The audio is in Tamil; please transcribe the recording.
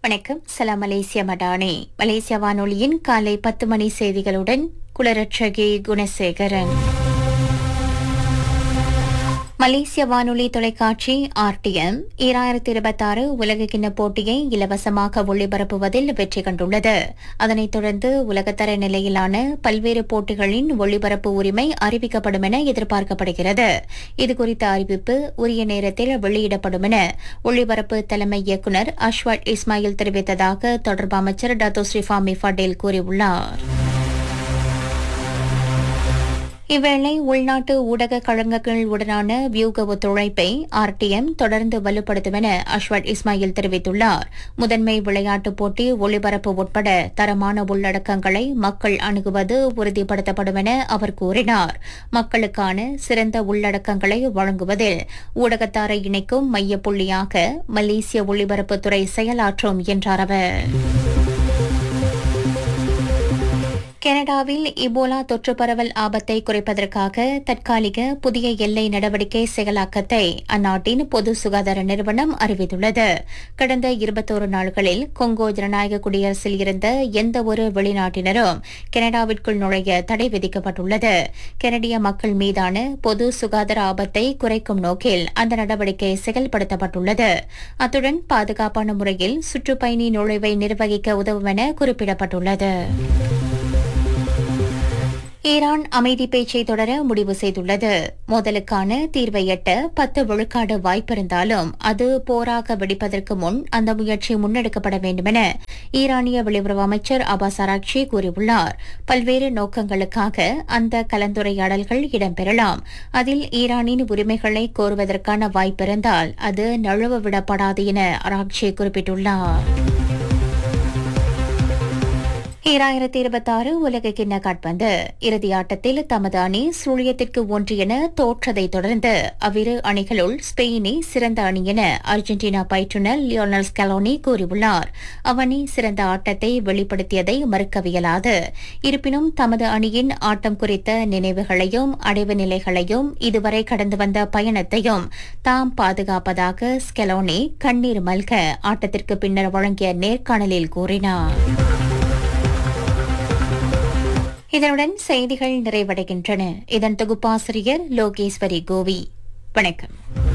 வணக்கம் சலாம் மலேசியா மடானே மலேசியா வானொலியின் காலை பத்து மணி செய்திகளுடன் குலரட்சகி குணசேகரன் மலேசிய வானொலி தொலைக்காட்சி ஆர்டிஎம் ஈராயிரத்தி இருபத்தாறு உலகக்கிண்ண போட்டியை இலவசமாக ஒளிபரப்புவதில் வெற்றி கண்டுள்ளது அதனைத் தொடர்ந்து உலகத்தர நிலையிலான பல்வேறு போட்டிகளின் ஒளிபரப்பு உரிமை அறிவிக்கப்படும் என எதிர்பார்க்கப்படுகிறது இதுகுறித்த அறிவிப்பு உரிய நேரத்தில் வெளியிடப்படும் என ஒளிபரப்பு தலைமை இயக்குநர் அஷ்வத் இஸ்மாயில் தெரிவித்ததாக தொடர்பு அமைச்சர் டத்தோ ஸ்ரீஃபாமி ஃபடேல் கூறியுள்ளார் இவ்வேளை உள்நாட்டு ஊடக கழகங்கள் உடனான வியூக ஒத்துழைப்பை ஆர்டிஎம் தொடர்ந்து வலுப்படுத்தும் என அஷ்வத் இஸ்மாயில் தெரிவித்துள்ளார் முதன்மை விளையாட்டுப் போட்டி ஒளிபரப்பு உட்பட தரமான உள்ளடக்கங்களை மக்கள் அணுகுவது உறுதிப்படுத்தப்படும் என அவர் கூறினார் மக்களுக்கான சிறந்த உள்ளடக்கங்களை வழங்குவதில் ஊடகத்தாரை இணைக்கும் மையப்புள்ளியாக மலேசிய ஒளிபரப்புத்துறை செயலாற்றும் என்றார் அவர் கனடாவில் இபோலா தொற்று பரவல் ஆபத்தை குறைப்பதற்காக தற்காலிக புதிய எல்லை நடவடிக்கை செயலாக்கத்தை அந்நாட்டின் பொது சுகாதார நிறுவனம் அறிவித்துள்ளது கடந்த இருபத்தோரு நாட்களில் கொங்கோ ஜனநாயக குடியரசில் இருந்த எந்த ஒரு வெளிநாட்டினரும் கனடாவிற்குள் நுழைய தடை விதிக்கப்பட்டுள்ளது கனடிய மக்கள் மீதான பொது சுகாதார ஆபத்தை குறைக்கும் நோக்கில் அந்த நடவடிக்கை செயல்படுத்தப்பட்டுள்ளது அத்துடன் பாதுகாப்பான முறையில் சுற்றுப்பயணி நுழைவை நிர்வகிக்க உதவும் என குறிப்பிடப்பட்டுள்ளது ஈரான் அமைதி பேச்சை தொடர முடிவு செய்துள்ளது மோதலுக்கான தீர்வை எட்ட பத்து விழுக்காடு வாய்ப்பிருந்தாலும் அது போராக வெடிப்பதற்கு முன் அந்த முயற்சி முன்னெடுக்கப்பட வேண்டும் என ஈரானிய வெளியுறவு அமைச்சர் அபாஸ் அராக்ஷி கூறியுள்ளார் பல்வேறு நோக்கங்களுக்காக அந்த கலந்துரையாடல்கள் இடம்பெறலாம் அதில் ஈரானின் உரிமைகளை கோருவதற்கான வாய்ப்பிருந்தால் அது நழுவ விடப்படாது என அராக்ஷி குறிப்பிட்டுள்ளார் ஈராயிரத்தி இருபத்தாறு உலக கிண்ண காட்பந்து இறுதி ஆட்டத்தில் தமது அணி சுழியத்திற்கு ஒன்று என தோற்றதை தொடர்ந்து அவ்விரு அணிகளுள் ஸ்பெயினே சிறந்த அணி என அர்ஜென்டினா பயிற்றுநர் லியோனல் ஸ்கலோனி கூறியுள்ளார் அவனி சிறந்த ஆட்டத்தை வெளிப்படுத்தியதை மறுக்கவியலாது இருப்பினும் தமது அணியின் ஆட்டம் குறித்த நினைவுகளையும் அடைவு நிலைகளையும் இதுவரை கடந்து வந்த பயணத்தையும் தாம் பாதுகாப்பதாக ஸ்கெலோனி கண்ணீர் மல்க ஆட்டத்திற்கு பின்னர் வழங்கிய நேர்காணலில் கூறினார் இதனுடன் செய்திகள் நிறைவடைகின்றன இதன் தொகுப்பாசிரியர் லோகேஸ்வரி கோவி வணக்கம்